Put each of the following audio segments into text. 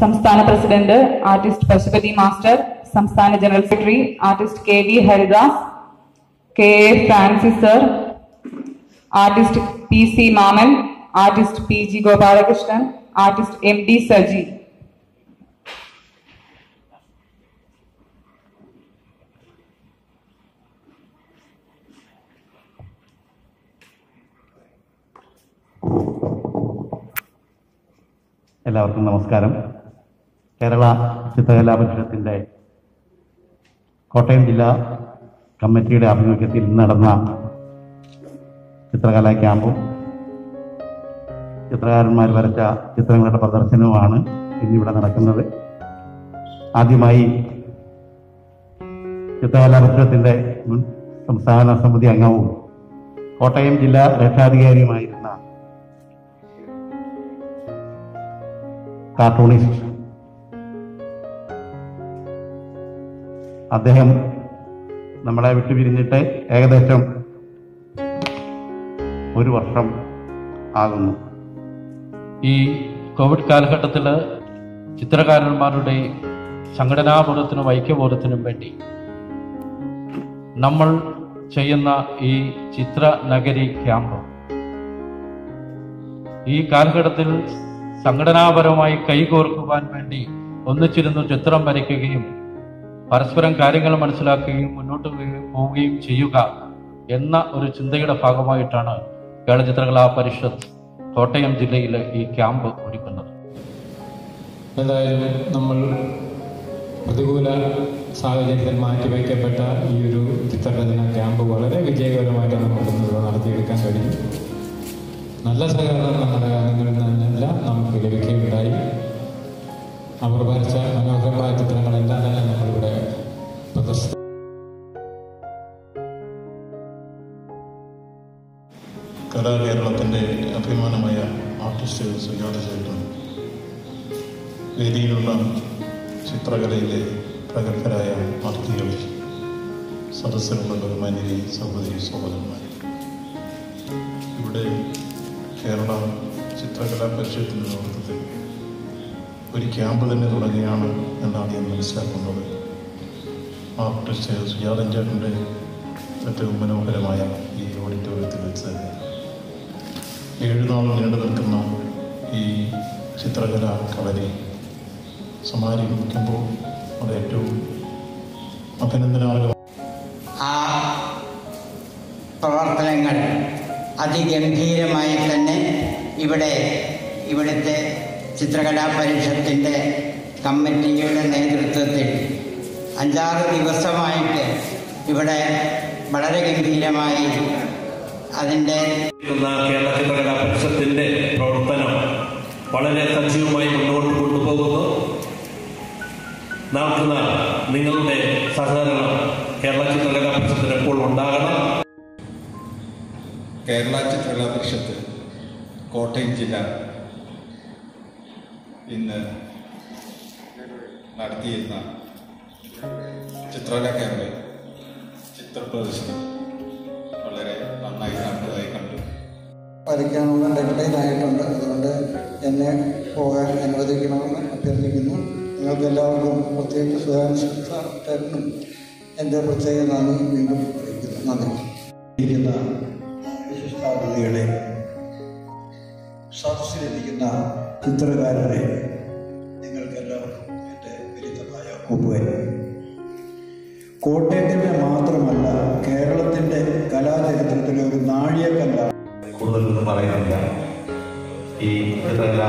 സംസ്ഥാന president artist Pasupathi master സംസ്ഥാന general secretary artist K V Haridas K A Francis sir artist P C Mammen artist P G Gopalakrishnan artist M D Saji എല്ലാവർക്കും നമസ്കാരം കേരള ചിത്രകലാ പരിഷത്തിൻ്റെ കോട്ടയം ജില്ലാ കമ്മിറ്റിയുടെ ആഭിമുഖ്യത്തിൽ നടന്ന ചിത്രകലാ ക്യാമ്പും ചിത്രകാരന്മാർ വരച്ച ചിത്രങ്ങളുടെ പ്രദർശനവുമാണ് ഇന്നിവിടെ നടക്കുന്നത് ആദ്യമായി ചിത്രകലാ പരിഷത്തിൻ്റെ മുൻ സംസ്ഥാന സമിതി അംഗവും കോട്ടയം ജില്ലാ രക്ഷാധികാരിയുമായിരുന്ന കാർട്ടൂണിസ്റ്റ് അദ്ദേഹം നമ്മളെ വിട്ടുപിരിഞ്ഞിട്ട് ഏകദേശം ഒരു വർഷം ആകുന്നു ഈ കോവിഡ് കാലഘട്ടത്തിൽ ചിത്രകാരന്മാരുടെ സംഘടനാബോധത്തിനും ഐക്യബോധത്തിനും വേണ്ടി നമ്മൾ ചെയ്യുന്ന ഈ ചിത്ര നഗരി ക്യാമ്പ് ഈ കാലഘട്ടത്തിൽ സംഘടനാപരമായി കൈകോർക്കുവാൻ വേണ്ടി ഒന്നിച്ചിരുന്ന് ചിത്രം വരയ്ക്കുകയും പരസ്പരം കാര്യങ്ങൾ മനസ്സിലാക്കുകയും മുന്നോട്ട് പോവുകയും ചെയ്യുക എന്ന ഒരു ചിന്തയുടെ ഭാഗമായിട്ടാണ് കേരള ചിത്രകലാ പരിഷത്ത് കോട്ടയം ജില്ലയിൽ ഈ ക്യാമ്പ് ഒരുക്കുന്നത് എന്തായാലും നമ്മൾ പ്രതികൂല സാഹചര്യത്തിൽ മാറ്റിവെക്കപ്പെട്ട ഈ ഒരു ചിത്രരചന ക്യാമ്പ് വളരെ വിജയകരമായിട്ട് നമുക്ക് ഇവിടെ നടത്തിയെടുക്കാൻ കഴിഞ്ഞു നല്ല സഹകരണം നമ്മുടെ അംഗങ്ങളിൽ നിന്നെല്ലാം നമുക്ക് ലഭിക്കുകയുണ്ടായി അവർ വരച്ച മനോഹരമായ ചിത്രങ്ങളെല്ലാം തന്നെ നമ്മളിവിടെ പ്രദർശിപ്പിച്ചു കലാകേരളത്തിൻ്റെ അഭിമാനമായ ആർട്ടിസ്റ്റ് സുജാത ചേട്ടൻ വേദിയിലുള്ള ചിത്രകലയിലെ പ്രഗത്ഭരായ ആർത്തികൾ സദസ്സിലുള്ള ബഹുമാന്യരെ സഹോദരി സഹോദരന്മാർ ഇവിടെ കേരള ചിത്രകലാ പരിഷത്തിൻ്റെ നേതൃത്വത്തിൽ ഒരു ക്യാമ്പ് തന്നെ തുടങ്ങുകയാണ് എന്നാണ് ഞാൻ മനസ്സിലാക്കുന്നത് ആർട്ടിസ്റ്റ് സുജാതൻ ചേട്ടൻ്റെ ഏറ്റവും മനോഹരമായ ഈ ഓഡിറ്റോറിയത്തിൽ വെച്ച് തന്നെ ഏഴ് നാൾ നീണ്ടു നിൽക്കുന്ന ഈ ചിത്രകല കളരി സമാരംഭിക്കുമ്പോൾ അത് ഏറ്റവും അഭിനന്ദനാർഹം ആ പ്രവർത്തനങ്ങൾ അതിഗംഭീരമായി തന്നെ ഇവിടെ ഇവിടുത്തെ ചിത്രകലാ പരിഷത്തിൻ്റെ കമ്മിറ്റിയുടെ നേതൃത്വത്തിൽ അഞ്ചാറ് ദിവസമായിട്ട് ഇവിടെ വളരെ ഗംഭീരമായി അതിൻ്റെ എന്ന കേരള ചിത്രകലാ പരിഷത്തിന്റെ പ്രവർത്തനം വളരെ സജീവമായി മുന്നോട്ട് കൊണ്ടുപോകുന്നു നാൾക്ക് നാൾ നിങ്ങളുടെ സഹകരണം കേരള ചിത്രകലാ പരിഷത്തിന് എപ്പോൾ ഉണ്ടാകണം കേരള ചിത്രകലാ പരിഷത്ത് കോട്ടയം ജില്ല ഇന്ന് നടത്തിയിരുന്ന ചിത്രകലാ ക്യാമ്പ് ചിത്രപ്രദർശനം വളരെ നന്നായി നടന്നതായി കണ്ടു വരയ്ക്കാനുള്ള ഡെഡ്ലൈൻ ആയിട്ടുണ്ട് അതുകൊണ്ട് എന്നെ പോകാൻ അനുവദിക്കണമെന്ന് അഭ്യർത്ഥിക്കുന്നു നിങ്ങൾക്ക് എല്ലാവർക്കും പ്രത്യേകിച്ച് സുധാകരനും എൻ്റെ പ്രത്യേക നന്ദി വീണ്ടും അറിയിക്കുന്നു നന്ദി ഇരിക്കുന്ന വിശിഷ്ടാതിഥികളെ സദസ്സിലിരിക്കുന്ന ചിത്രകാരരെ നിങ്ങൾക്കെല്ലാവർക്കും എൻ്റെ വിരുദ്ധമായ ഒപ്പുവൻ കോട്ടയത്തിൻ്റെ മാത്രമല്ല കേരളത്തിൻ്റെ കലാചരിത്രത്തിലെ ഒരു നാഴികക്കല്ലാണ് കൂടുതലൊന്നും പറയുന്നില്ല ഈ ചിത്രകല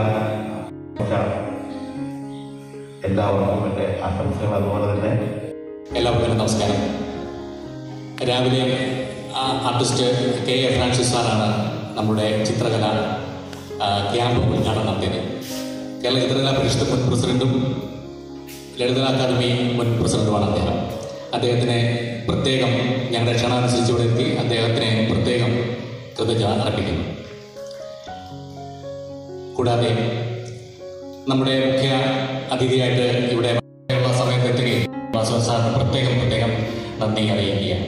എല്ലാവർക്കും എൻ്റെ ആശംസകൾ അതുപോലെ തന്നെ എല്ലാവർക്കും നമസ്കാരം രാവിലെ ആ ആർട്ടിസ്റ്റ് കെ എ ഫ്രാൻസിസ് സാറാണ് നമ്മുടെ ചിത്രകല ആ, ക്യാമ്പ് ഉദ്ഘാടനം നടത്തിയത് കേരള ചിത്രകലാ പരിഷത്ത് മുൻ പ്രസിഡന്റും ലളിത അക്കാദമി മുൻ പ്രസിഡന്റുമാണ് അദ്ദേഹം അദ്ദേഹത്തിന് പ്രത്യേകം ഞങ്ങളുടെ ക്ഷണമനുസരിച്ച് ഇവിടെ എത്തി അദ്ദേഹത്തിന് പ്രത്യേകം കൃതജ്ഞത അർപ്പിക്കുന്നു കൂടാതെ നമ്മുടെ മുഖ്യ അതിഥിയായിട്ട് ഇവിടെ ഉള്ള സമയത്ത് എത്തുകയും വാസവൻ സാറിന് പ്രത്യേകം പ്രത്യേകം നന്ദി അറിയിക്കുകയാണ്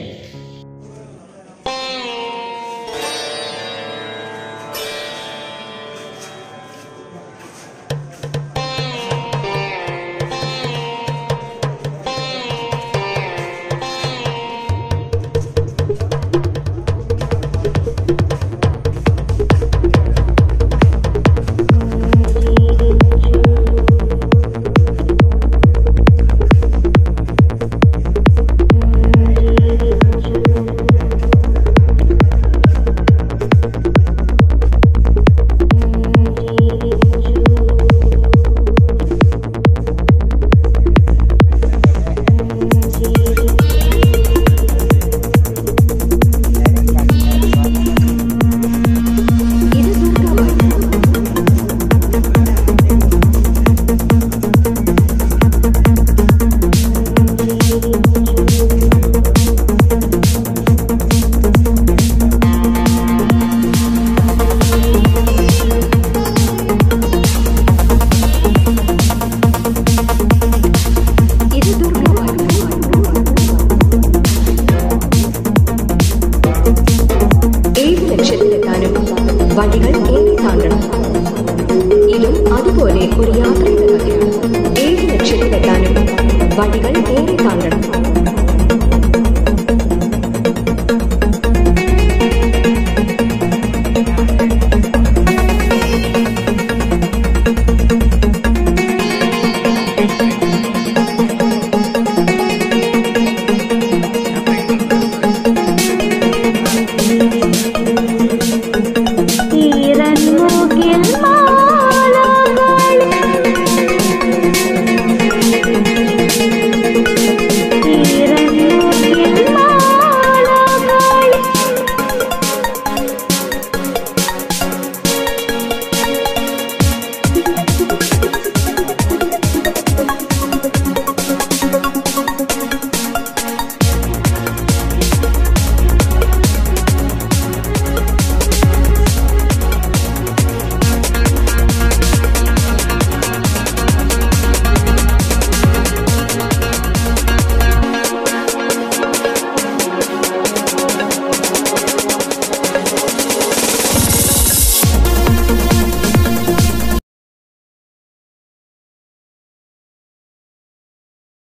ലക്ഷ്യത്തിലെത്താനും വഴികൾ ഏറെ താണ്ടണം ഇതും അതുപോലെ ഒരു യാത്രയുടെ കഥയാണ് ഏത് ലക്ഷ്യത്തിലെത്താനും വഴികൾ ഏറെ താണ്ടണം